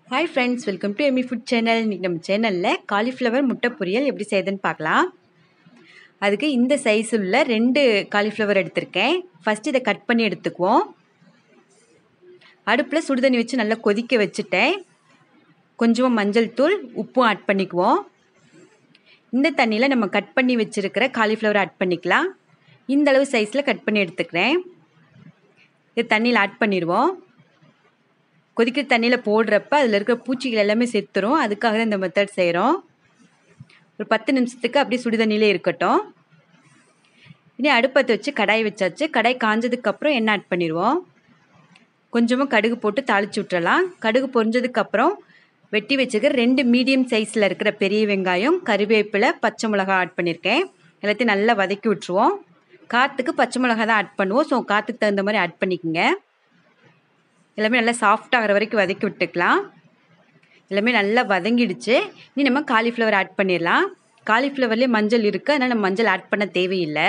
hi friends welcome to Amy food channel இன்றைக்கி நம்ம சேனலில் காலிஃப்ளவர் முட்டை பொரியல் எப்படி செய்யுதுன்னு பார்க்கலாம் அதுக்கு இந்த சைஸ் உள்ள ரெண்டு காலிஃப்ளவர் எடுத்திருக்கேன் ஃபஸ்ட்டு இதை கட் பண்ணி எடுத்துக்குவோம் அடுப்பில் சுடுதண்ணி வச்சு நல்லா கொதிக்க வச்சுட்டேன் கொஞ்சமாக மஞ்சள் தூள் உப்பும் ஆட் பண்ணிக்குவோம் இந்த தண்ணியில் நம்ம கட் பண்ணி வச்சுருக்கிற காலிஃப்ளவர் ஆட் பண்ணிக்கலாம் இந்த அளவு சைஸில் கட் பண்ணி எடுத்துக்கிறேன் இது தண்ணியில் ஆட் பண்ணிடுவோம் கொதிக்கிற தண்ணியில் போடுறப்ப அதில் இருக்கிற பூச்சிகள் எல்லாமே செத்துரும் அதுக்காக தான் இந்த மெத்தட் செய்கிறோம் ஒரு பத்து நிமிஷத்துக்கு அப்படியே சுடு தண்ணியிலே இருக்கட்டும் இனி அடுப்பத்தை வச்சு கடாய் வச்சாச்சு கடாய் காஞ்சதுக்கப்புறம் எண்ணெய் ஆட் பண்ணிடுவோம் கொஞ்சமாக கடுகு போட்டு தாளித்து விட்டுறலாம் கடுகு பொரிஞ்சதுக்கப்புறம் வெட்டி வச்சுக்க ரெண்டு மீடியம் சைஸில் இருக்கிற பெரிய வெங்காயம் கருவேப்பிலை பச்சை மிளகா ஆட் பண்ணியிருக்கேன் எல்லாத்தையும் நல்லா வதக்கி விட்ருவோம் காற்றுக்கு பச்சை மிளகா தான் ஆட் பண்ணுவோம் ஸோ காற்றுக்கு தகுந்த மாதிரி ஆட் பண்ணிக்கோங்க எல்லாமே நல்லா சாஃப்டாகிற வரைக்கும் வதக்கி விட்டுக்கலாம் எல்லாமே நல்லா வதங்கிடுச்சு இனி நம்ம காலிஃப்ளவர் ஆட் பண்ணிடலாம் காலிஃப்ளவர்லேயே மஞ்சள் இருக்குது அதனால் நம்ம மஞ்சள் ஆட் பண்ண தேவையில்லை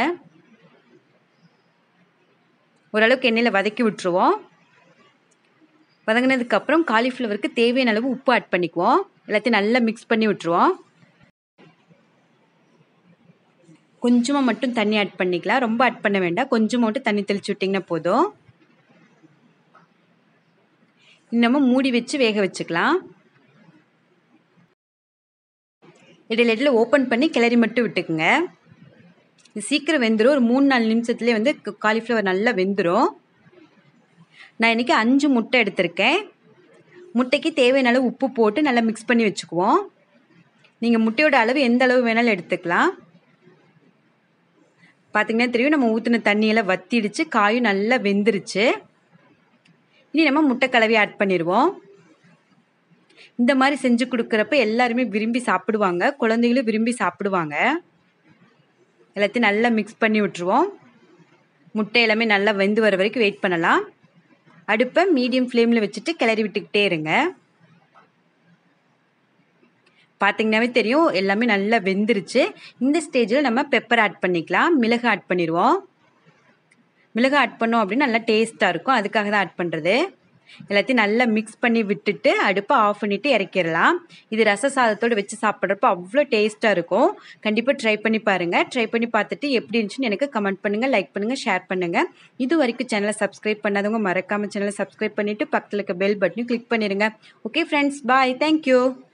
ஓரளவுக்கு எண்ணெயில் வதக்கி விட்டுருவோம் வதங்கினதுக்கப்புறம் காலிஃப்ளவருக்கு தேவையான அளவு உப்பு ஆட் பண்ணிக்குவோம் எல்லாத்தையும் நல்லா மிக்ஸ் பண்ணி விட்டுருவோம் கொஞ்சமாக மட்டும் தண்ணி ஆட் பண்ணிக்கலாம் ரொம்ப ஆட் பண்ண வேண்டாம் கொஞ்சமாக மட்டும் தண்ணி தெளிச்சு விட்டிங்கன்னா போதும் இன்னமும் மூடி வச்சு வேக வச்சுக்கலாம் இடையில இடையில ஓப்பன் பண்ணி கிளறி மட்டும் விட்டுக்குங்க சீக்கிரம் வெந்துடும் ஒரு மூணு நாலு நிமிஷத்துலேயே வந்து காலிஃப்ளவர் நல்லா வெந்துடும் நான் இன்றைக்கி அஞ்சு முட்டை எடுத்திருக்கேன் முட்டைக்கு தேவையான அளவு உப்பு போட்டு நல்லா மிக்ஸ் பண்ணி வச்சுக்குவோம் நீங்கள் முட்டையோட அளவு எந்த அளவு வேணாலும் எடுத்துக்கலாம் பார்த்திங்கன்னா தெரியும் நம்ம ஊற்றின தண்ணியெல்லாம் வத்திடுச்சு காயும் நல்லா வெந்துருச்சு இனி நம்ம முட்டை கலவையை ஆட் பண்ணிடுவோம் இந்த மாதிரி செஞ்சு கொடுக்குறப்ப எல்லாருமே விரும்பி சாப்பிடுவாங்க குழந்தைகளும் விரும்பி சாப்பிடுவாங்க எல்லாத்தையும் நல்லா மிக்ஸ் பண்ணி விட்டுருவோம் முட்டை எல்லாமே நல்லா வெந்து வர வரைக்கும் வெயிட் பண்ணலாம் அடுப்பை மீடியம் ஃப்ளேமில் வச்சுட்டு கிளறி விட்டுக்கிட்டே இருங்க பார்த்தீங்கன்னாவே தெரியும் எல்லாமே நல்லா வெந்துருச்சு இந்த ஸ்டேஜில் நம்ம பெப்பர் ஆட் பண்ணிக்கலாம் மிளகு ஆட் பண்ணிடுவோம் மிளகு ஆட் பண்ணோம் அப்படின்னா நல்லா டேஸ்ட்டாக இருக்கும் அதுக்காக தான் ஆட் பண்ணுறது எல்லாத்தையும் நல்லா மிக்ஸ் பண்ணி விட்டுட்டு அடுப்பை ஆஃப் பண்ணிவிட்டு இறக்கிடலாம் இது ரச சாதத்தோடு வச்சு சாப்பிட்றப்ப அவ்வளோ டேஸ்ட்டாக இருக்கும் கண்டிப்பாக ட்ரை பண்ணி பாருங்கள் ட்ரை பண்ணி பார்த்துட்டு எப்படி இருந்துச்சுன்னு எனக்கு கமெண்ட் பண்ணுங்கள் லைக் பண்ணுங்கள் ஷேர் பண்ணுங்கள் இது வரைக்கும் சேனலை சப்ஸ்கிரைப் பண்ணாதவங்க மறக்காமல் சேனலை சப்ஸ்கிரைப் பண்ணிவிட்டு பக்கத்தில் இருக்க பெல் பட்டனையும் கிளிக் பண்ணிடுங்க ஓகே ஃப்ரெண்ட்ஸ் பாய் தேங்க்யூ